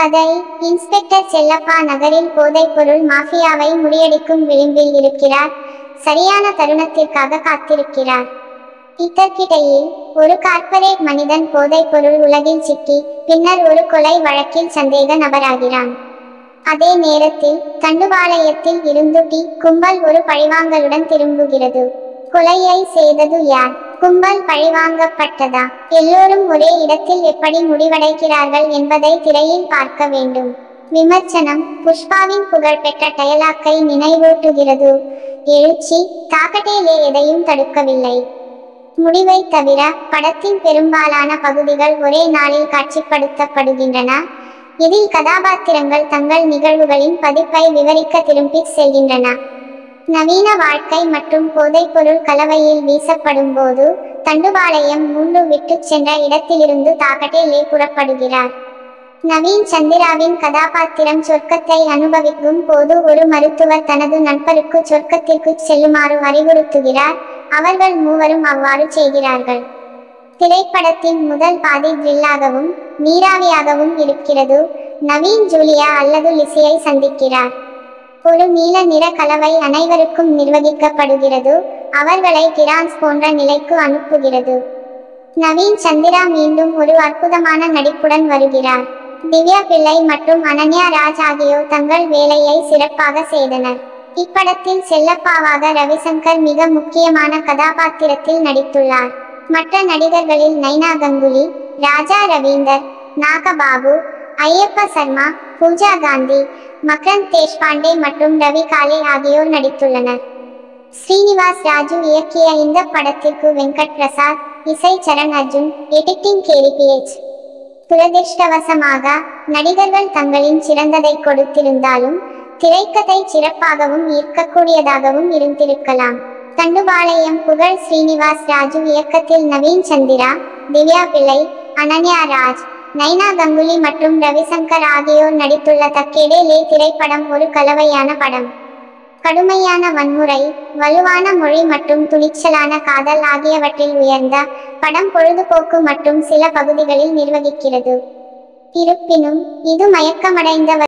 கதை இன்ஸ்பெக்டர் செல்லப்பா நகரில் போதைப்பொருள் மாஃபியாவை முறியடிக்கும் விளிம்பில் இருக்கிறார் சரியான தருணத்திற்காக காத்திருக்கிறார் இதற்கிடையில் ஒரு கார்ப்பரேட் மனிதன் போதைப்பொருள் உலகில் சிக்கி பின்னர் ஒரு கொலை வழக்கில் சந்தேக நபராகிறான் அதே நேரத்தில் தண்டுபாளையத்தில் இருந்து டி கும்பல் ஒரு பழிவாங்கலுடன் திரும்புகிறது கொலையை செய்தது யார் கும்பல் பழிவாங்கப்பட்டதா எல்லோரும் ஒரே இடத்தில் எப்படி முடிவடைகிறார்கள் என்பதை திரையில் பார்க்க வேண்டும் விமர்சனம் புஷ்பாவின் புகழ்பெற்ற டயலாக்கை நினைவூட்டுகிறது எழுச்சி தாக்கட்டேலே எதையும் தடுக்கவில்லை முடிவை தவிர படத்தின் பெரும்பாலான பகுதிகள் ஒரே நாளில் காட்சிப்படுத்தப்படுகின்றன இதில் கதாபாத்திரங்கள் தங்கள் நிகழ்வுகளின் பதிப்பை விவரிக்க திரும்பிச் செல்கின்றன நவீன வாழ்க்கை மற்றும் போதைப்பொருள் கலவையில் வீசப்படும் போது தண்டுபாளையம் மூன்று விட்டுச் சென்ற இடத்திலிருந்து தாக்கட்டேலே புறப்படுகிறார் நவீன் சந்திராவின் கதாபாத்திரம் சொர்க்கத்தை அனுபவிக்கும் போது ஒரு மருத்துவர் தனது நண்பருக்கு சொர்க்கத்திற்கு செல்லுமாறு அறிவுறுத்துகிறார் அவர்கள் மூவரும் அவ்வாறு செய்கிறார்கள் திரைப்படத்தின் முதல் பாதி த்ரில்லாகவும் நீராவியாகவும் இருக்கிறது நவீன் ஜூலியா அல்லது லிசியை சந்திக்கிறார் ஒரு நீல நிற கலவை அனைவருக்கும் நிர்வகிக்கப்படுகிறது அவர்களை டிரான்ஸ் போன்ற நிலைக்கு அனுப்புகிறது நவீன் சந்திரா மீண்டும் ஒரு அற்புதமான நடிப்புடன் வருகிறார் திவ்யா பிள்ளை மற்றும் அனன்யா ராஜ் ஆகியோர் தங்கள் வேலையை சிறப்பாக செய்தனர் இப்படத்தில் செல்லப்பாவாக ரவிசங்கர் மிக முக்கியமான கதாபாத்திரத்தில் நடித்துள்ளார் மற்ற நடிகர்களில் நைனா கங்குலி ராஜா ரவீந்தர் நாகபாபு ஐயப்ப சர்மா பூஜா காந்தி மக்ரந்த் தேஷ்பாண்டே மற்றும் ரவி காலே ஆகியோர் நடித்துள்ளனர் ஸ்ரீனிவாஸ் ராஜு இயக்கிய இந்த படத்திற்கு வெங்கட் பிரசாத் இசை சரண் அர்ஜுன் எடிட்டிங் கேரிபிஎச் துரதிர்ஷ்டவசமாக நடிகர்கள் தங்களின் சிறந்ததை கொடுத்திருந்தாலும் திரைக்கதை சிறப்பாகவும் ஈர்க்கக்கூடியதாகவும் இருந்திருக்கலாம் தண்டுபாளையம் புகழ் ஸ்ரீனிவாஸ் ராஜு இயக்கத்தில் நவீன் சந்திரா திவ்யா பிள்ளை அனன்யா ராஜ் நைனா கங்குலி மற்றும் ரவிசங்கர் ஆகியோர் நடித்துள்ள தக்கேடே லே திரைப்படம் ஒரு கலவையான படம் கடுமையான வன்முறை வலுவான மொழி மற்றும் துணிச்சலான காதல் ஆகியவற்றில் உயர்ந்த படம் பொழுதுபோக்கு மற்றும் சில பகுதிகளில் நிர்வகிக்கிறது இருப்பினும் இது மயக்கமடைந்த